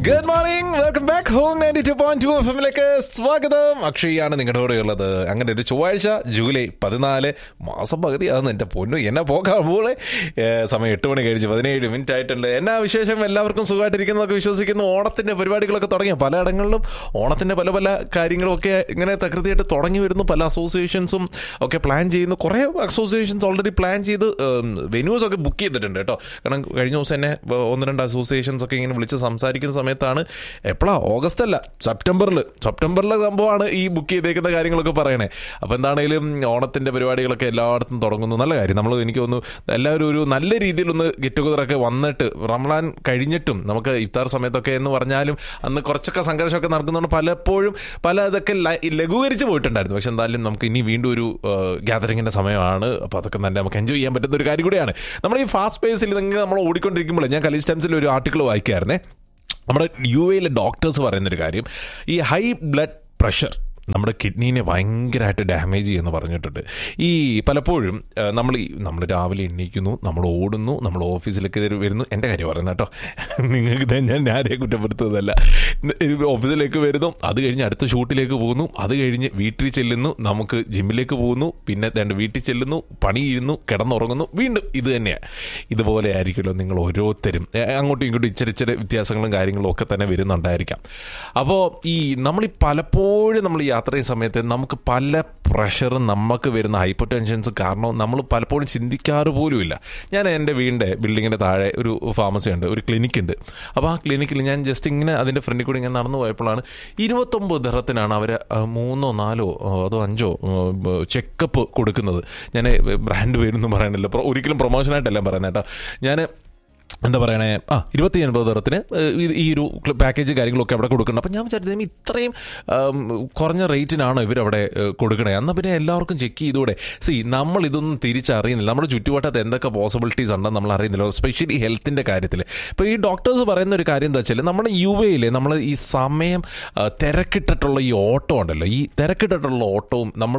good morning welcome back home ninety two point two F എമ്മിലേക്ക് സ്വാഗതം അക്ഷയാണ് നിങ്ങളുടെ കൂടെ ഉള്ളത് അങ്ങനെ ഒരു ചൊവ്വാഴ്ച ജൂലൈ പതിനാല് മാസം പകുതിയാകുന്നു എൻ്റെ പൊന്നു എന്നെ പോകാമ്പോൾ സമയം എട്ട് മണി കഴിച്ച് പതിനേഴ് മിനിറ്റ് ആയിട്ടുണ്ട് എന്നാ വിശേഷം എല്ലാവർക്കും സുഖമായിട്ടിരിക്കുന്നതൊക്കെ വിശ്വസിക്കുന്നു ഓണത്തിന്റെ പരിപാടികളൊക്കെ തുടങ്ങിയ പലയിടങ്ങളിലും ഓണത്തിന്റെ പല പല കാര്യങ്ങളും ഒക്കെ ഇങ്ങനെ തകൃതിയായിട്ട് തുടങ്ങി വരുന്നു പല അസോസിയേഷൻസും ഒക്കെ പ്ലാൻ ചെയ്യുന്നു കുറേ അസോസിയേഷൻസ് ഓൾറെഡി പ്ലാൻ ചെയ്ത് വെന്യൂസ് ഒക്കെ ബുക്ക് ചെയ്തിട്ടുണ്ട് കേട്ടോ കാരണം കഴിഞ്ഞ ദിവസം തന്നെ ഒന്ന് രണ്ട് അസോസിയേഷൻസ് ഒക്കെ ഇങ്ങനെ വിളിച്ച് സംസാരിക്കുന്ന സമയത്താണ് എപ്പോഴാ ഓഗസ്റ്റ് അല്ല സെപ്റ്റംബറിൽ സെപ്റ്റംബറിലെ സംഭവമാണ് ഈ ബുക്ക് ചെയ്തേക്കുന്ന കാര്യങ്ങളൊക്കെ പറയണേ അപ്പോൾ എന്താണെങ്കിലും ഓണത്തിൻ്റെ പരിപാടികളൊക്കെ എല്ലായിടത്തും തുടങ്ങുന്നു നല്ല കാര്യം നമ്മൾ എനിക്ക് തോന്നുന്നു എല്ലാവരും ഒരു നല്ല രീതിയിലൊന്ന് ഗെറ്റ് ടുഗദറൊക്കെ വന്നിട്ട് റംലാൻ കഴിഞ്ഞിട്ടും നമുക്ക് ഇഫ്താർ സമയത്തൊക്കെ എന്ന് പറഞ്ഞാലും അന്ന് കുറച്ചൊക്കെ സംഘർഷമൊക്കെ നടക്കുന്നതുകൊണ്ട് പലപ്പോഴും പല ഇതൊക്കെ ല- ലഘൂകരിച്ച് പോയിട്ടുണ്ടായിരുന്നു പക്ഷെ എന്തായാലും നമുക്ക് ഇനി വീണ്ടും ഒരു ഗ്യാതറിങ്ങിൻ്റെ സമയമാണ് അപ്പോൾ അതൊക്കെ നല്ല നമുക്ക് എൻജോയ് ചെയ്യാൻ പറ്റുന്ന ഒരു കാര്യം കൂടിയാണ് നമ്മൾ ഈ ഫാസ്റ്റ് പേസിൽ ഇങ്ങനെ നമ്മൾ ഓടിക്കൊണ്ടിരിക്കുമ്പോൾ ഞാൻ കലീസ് ടൈംസിൽ ഒരു ആർട്ടിക്കിൾ വായിക്കായിരുന്നേ നമ്മുടെ യു എയിലെ ഡോക്ടേഴ്സ് പറയുന്നൊരു കാര്യം ഈ ഹൈ ബ്ലഡ് പ്രഷർ നമ്മുടെ കിഡ്നീനെ ഭയങ്കരമായിട്ട് ഡാമേജ് ചെയ്യുമെന്ന് പറഞ്ഞിട്ടുണ്ട് ഈ പലപ്പോഴും ആ, നമ്മൾ ഈ നമ്മൾ രാവിലെ എണീക്കുന്നു നമ്മൾ ഓടുന്നു നമ്മൾ ഓഫീസിലേക്ക് കയറി വരുന്നു എൻ്റെ കാര്യം പറയുന്നത് കേട്ടോ നിങ്ങൾക്ക് ഇത് ഞാൻ ആരെയും കുറ്റപ്പെടുത്തുന്നതല്ല ഇത് ഓഫീസിലേക്ക് വരുന്നു അത് കഴിഞ്ഞ് അടുത്ത ഷൂട്ടിലേക്ക് പോകുന്നു അത് കഴിഞ്ഞ് വീട്ടിൽ ചെല്ലുന്നു നമുക്ക് ജിമ്മിലേക്ക് പോകുന്നു പിന്നെ രണ്ട് വീട്ടിൽ ചെല്ലുന്നു പണി ചെയ്യുന്നു കിടന്നുറങ്ങുന്നു വീണ്ടും ഇത് തന്നെയാണ് ഇതുപോലെ ആയിരിക്കുമല്ലോ നിങ്ങൾ ഓരോരുത്തരും ഏ, അങ്ങോട്ടും ഇങ്ങോട്ടും ഇച്ചിരി ഇച്ചിരി വ്യത്യാസങ്ങളും കാര്യങ്ങളും ഒക്കെ തന്നെ വരുന്നുണ്ടായിരിക്കാം അപ്പോൾ ഈ നമ്മൾ ഈ പലപ്പോഴും നമ്മൾ ഈ യാത്ര ചെയ്യുന്ന സമയത്ത് നമുക്ക് പല പ്രഷറും നമുക്ക് വരുന്ന ഹൈപ്പർ ടെൻഷൻസ് കാരണം നമ്മൾ പലപ്പോഴും ചിന്തിക്കാറ് പോലുമില്ല ഞാൻ എൻ്റെ വീടിൻ്റെ ബിൽഡിങ്ങിൻ്റെ താഴെ ഒരു ഫാർമസി ഉണ്ട് ഒരു ക്ലിനിക്ക് ഉണ്ട് അപ്പോൾ ആ ക്ലിനിക്കിൽ ഞാൻ ജസ്റ്റ് ഇങ്ങനെ അതിൻ്റെ ഫ്രണ്ടിൽ കൂടി ഇങ്ങനെ നടന്നു പോയപ്പോഴാണ് ഇരുപത്തൊമ്പത് ദഹത്തിനാണ് അവർ മൂന്നോ നാലോ ആ, അതോ അഞ്ചോ ചെക്കപ്പ് കൊടുക്കുന്നത് ഞാൻ ബ്രാൻഡ് പേരൊന്നും പറയണില്ല പ്രൊ- ഒരിക്കലും പ്രൊമോഷനായിട്ടല്ല പറയുന്നത് കേട്ടോ ഞാൻ എന്താ പറയണേ ആ ഇരുപത്തി അൻപത് തരത്തിന് ഈ ഒരു ക്ല- പാക്കേജ് കാര്യങ്ങളൊക്കെ അവിടെ കൊടുക്കുന്നുണ്ട് അപ്പം ഞാൻ വിചാരിച്ചത് ഇത്രയും ആം, കുറഞ്ഞ റേറ്റിനാണോ ഇവരവിടെ ഏ, കൊടുക്കണേ എന്നാൽ പിന്നെ എല്ലാവർക്കും ചെക്ക് ചെയ്തൂടെ സി നമ്മൾ ഇതൊന്നും തിരിച്ചറിയുന്നില്ല നമ്മുടെ ചുറ്റുവട്ടത്ത് എന്തൊക്കെ പോസിബിലിറ്റീസ് ഉണ്ടെന്ന് നമ്മൾ അറിയുന്നില്ല എസ്പെഷ്യലി ഹെൽത്തിൻ്റെ കാര്യത്തിൽ ഇപ്പോൾ ഈ ഡോക്ടേഴ്സ് പറയുന്ന ഒരു കാര്യം എന്താ വെച്ചാൽ നമ്മുടെ യു എയിൽ നമ്മൾ ഈ സമയം ആ, തിരക്കിട്ടിട്ടുള്ള ഈ ഓട്ടം ഉണ്ടല്ലോ ഈ തിരക്കിട്ടിട്ടുള്ള ഓട്ടവും നമ്മൾ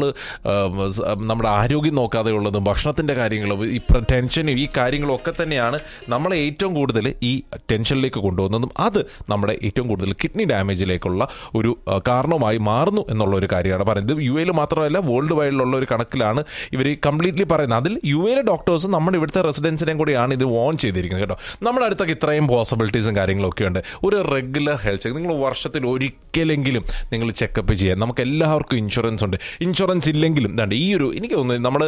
നമ്മുടെ ആരോഗ്യം നോക്കാതെ ഉള്ളതും ഭക്ഷണത്തിൻ്റെ കാര്യങ്ങളും ഈ പ്ര- ടെൻഷനും ഈ കാര്യങ്ങളും ഒക്കെ തന്നെയാണ് നമ്മളെ ഏറ്റവും കൂടുതൽ ഈ ടെൻഷനിലേക്ക് കൊണ്ടുപോകുന്നതും അത് നമ്മുടെ ഏറ്റവും കൂടുതൽ കിഡ്നി ഡാമേജിലേക്കുള്ള ഒരു ആ, കാരണമായി മാറുന്നു എന്നുള്ള ഒരു കാര്യമാണ് പറയുന്നത് യു എയിൽ മാത്രമല്ല വേൾഡ് വൈഡിലുള്ള ഒരു കണക്കിലാണ് ഇവർ കംപ്ലീറ്റ്ലി പറയുന്നത് അതിൽ യു എയിലെ ഡോക്ടേഴ്സ് നമ്മുടെ ഇവിടുത്തെ റെസിഡൻസിനെയും കൂടിയാണ് ഇത് വോൺ ചെയ്തിരിക്കുന്നത് കേട്ടോ നമ്മുടെ അടുത്തൊക്കെ ഇത്രയും പോസിബിലിറ്റീസും കാര്യങ്ങളൊക്കെ ഉണ്ട് ഒരു റെഗുലർ ഹെൽത്ത് ചെക്ക് നിങ്ങൾ വർഷത്തിൽ ഒരിക്കലെങ്കിലും നിങ്ങൾ ചെക്കപ്പ് ചെയ്യാൻ നമുക്ക് എല്ലാവർക്കും ഇൻഷുറൻസ് ഉണ്ട് ഇൻഷുറൻസ് ഇല്ലെങ്കിലും ദാണ്ട് ഈ ഒരു എനിക്ക് തോന്നുന്നു നമ്മൾ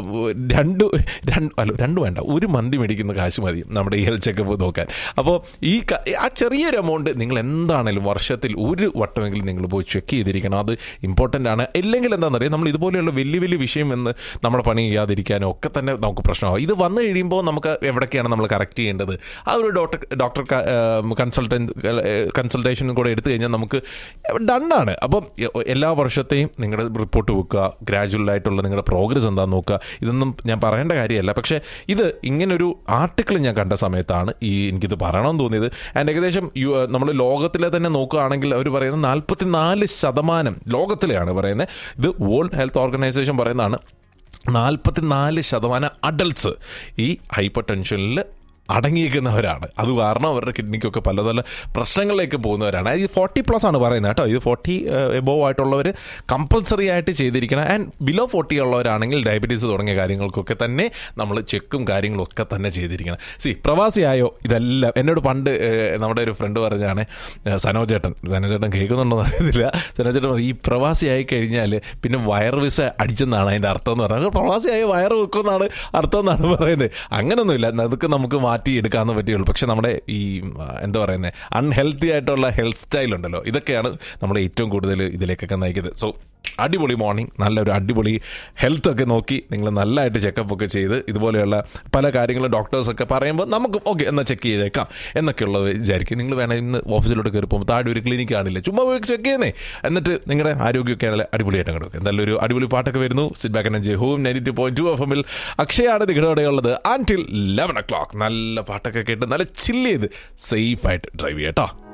രണ്ട് രണ്ട് അല്ല രണ്ട് വേണ്ട ഒരു മന്തി മേടിക്കുന്ന കാശ് മതി നമ്മുടെ ഈ ഹെൽത്ത് ചെക്കപ്പ് നോക്കാൻ അപ്പോൾ ഈ ക- ആ ചെറിയൊരു എമൗണ്ട് നിങ്ങൾ എന്താണേലും വർഷത്തിൽ ഒരു വട്ടമെങ്കിലും നിങ്ങൾ പോയി ചെക്ക് ചെയ്തിരിക്കണം അത് ഇമ്പോർട്ടൻ്റ് ആണ് ഇല്ലെങ്കിൽ എന്താണെന്നറിയാം നമ്മൾ ഇതുപോലെയുള്ള വലിയ വലിയ വിഷയം എന്ന് നമ്മുടെ പണി ചെയ്യാതിരിക്കാനോ ഒക്കെ തന്നെ നമുക്ക് പ്രശ്നമാകും ഇത് വന്നു കഴിയുമ്പോൾ നമുക്ക് എവിടേക്കാണ് നമ്മൾ കറക്റ്റ് ചെയ്യേണ്ടത് ആ ഒരു ഡോക്ടർ ഡോക്ടർ കൺസൾട്ടൻറ്റ് കൺസൾട്ടേഷനും കൂടെ എടുത്തു കഴിഞ്ഞാൽ നമുക്ക് ഡണ്ണാണ് അപ്പം എല്ലാ വർഷത്തെയും നിങ്ങളുടെ റിപ്പോർട്ട് വെക്കുക ഗ്രാജുവൽ ആയിട്ടുള്ള നിങ്ങളുടെ പ്രോഗ്രസ് എന്താണെന്ന് നോക്കുക ഇതൊന്നും ഞാൻ പറയേണ്ട കാര്യമല്ല പക്ഷേ ഇത് ഇങ്ങനൊരു ആർട്ടിക്കിൾ ഞാൻ കണ്ട സമയത്താണ് ഈ എനിക്കിത് പറയണമെന്ന് തോന്നിയത് ആൻഡ് ഏകദേശം യു നമ്മൾ ലോകത്തിലെ തന്നെ നോക്കുകയാണെങ്കിൽ അവർ പറയുന്നത് നാൽപ്പത്തി നാല് ശതമാനം ലോകത്തിലെയാണ് പറയുന്നത് ഇത് വേൾഡ് ഹെൽത്ത് ഓർഗനൈസേഷൻ പറയുന്നതാണ് നാൽപ്പത്തിനാല് ശതമാനം അഡൽട്സ് ഈ ഹൈപ്പർ ടെൻഷനിൽ അടങ്ങിയിരിക്കുന്നവരാണ് അത് കാരണം അവരുടെ കിഡ്നിക്കൊക്കെ പല പല പ്രശ്നങ്ങളിലേക്ക് പോകുന്നവരാണ് ഇത് ഫോർട്ടി പ്ലസ് ആണ് പറയുന്നത് കേട്ടോ ഇത് ഫോർട്ടി എബോവ് ആയിട്ടുള്ളവർ കമ്പൽസറി ആയിട്ട് ചെയ്തിരിക്കണം ആൻഡ് ബിലോ ഫോർട്ടി ഉള്ളവരാണെങ്കിൽ ഡയബറ്റീസ് തുടങ്ങിയ കാര്യങ്ങൾക്കൊക്കെ തന്നെ നമ്മൾ ചെക്കും കാര്യങ്ങളും ഒക്കെ തന്നെ ചെയ്തിരിക്കണം സി പ്രവാസിയായോ ഇതെല്ലാം എന്നോട് പണ്ട് ഏഹ്, നമ്മുടെ ഒരു ഫ്രണ്ട് പറഞ്ഞാണ് ഏഹ്, സനോജേട്ടൻ സനോജേട്ടൻ കേൾക്കുന്നുണ്ടോ എന്ന് അറിയത്തില്ല സനോജേട്ടൻ പറഞ്ഞു, ഈ പ്രവാസിയായി കഴിഞ്ഞാൽ പിന്നെ വയർ വിസ അടിച്ചെന്നാണ് അതിൻ്റെ അർത്ഥം എന്ന് പറഞ്ഞത് പ്രവാസിയായി വയറ് വെക്കുമെന്നാണ് അർത്ഥം എന്നാണ് പറയുന്നത് അങ്ങനൊന്നുമില്ല അതൊക്കെ നമുക്ക് മാറ്റി എടുക്കാവുന്ന പറ്റുള്ളൂ പക്ഷെ നമ്മുടെ ഈ ആ, എന്താ പറയുന്നത് അൺഹെൽത്തി ആയിട്ടുള്ള ഹെൽത്ത് സ്റ്റൈൽ ഉണ്ടല്ലോ ഇതൊക്കെയാണ് നമ്മളെ ഏറ്റവും കൂടുതൽ ഇതിലേക്കൊക്കെ നയിക്കുന്നത് സോ അടിപൊളി മോർണിംഗ് നല്ലൊരു അടിപൊളി ഹെൽത്ത് ഒക്കെ നോക്കി നിങ്ങൾ നല്ലതായിട്ട് ചെക്കപ്പ് ഒക്കെ ചെയ്ത് ഇതുപോലെയുള്ള പല കാര്യങ്ങളും ഡോക്ടേഴ്സൊക്കെ പറയുമ്പോൾ നമുക്ക് ഓക്കെ എന്നാൽ ചെക്ക് ചെയ്തേക്കാം എന്നൊക്കെയുള്ളത് വിചാരിക്കും നിങ്ങൾ വേണം ഇന്ന് ഓഫീസിലോട്ട് കയറി പോകുമ്പോൾ താഴെ ഒരു ക്ലിനിക്ക് കാണില്ല ചുമ്മാ പോയി ചെക്ക് ചെയ്യുന്നേ എന്നിട്ട് നിങ്ങളുടെ ആരോഗ്യമൊക്കെ ആണെങ്കിൽ അടിപൊളിയായിട്ട് കിടക്കും എന്തായാലും ഒരു അടിപൊളി പാട്ടൊക്കെ വരുന്നു sit back and home ninety two point two F എമ്മിൽ അക്ഷയാണ് നിങ്ങളുടെ ഉള്ളത് ആൻറ്റിൽ ലെവൻ ഒ ക്ലോക്ക് നല്ല പാട്ടൊക്കെ കേട്ട് നല്ല ചില്ല് ചെയ്ത് സേഫായിട്ട് ഡ്രൈവ് ചെയ്യട്ടോ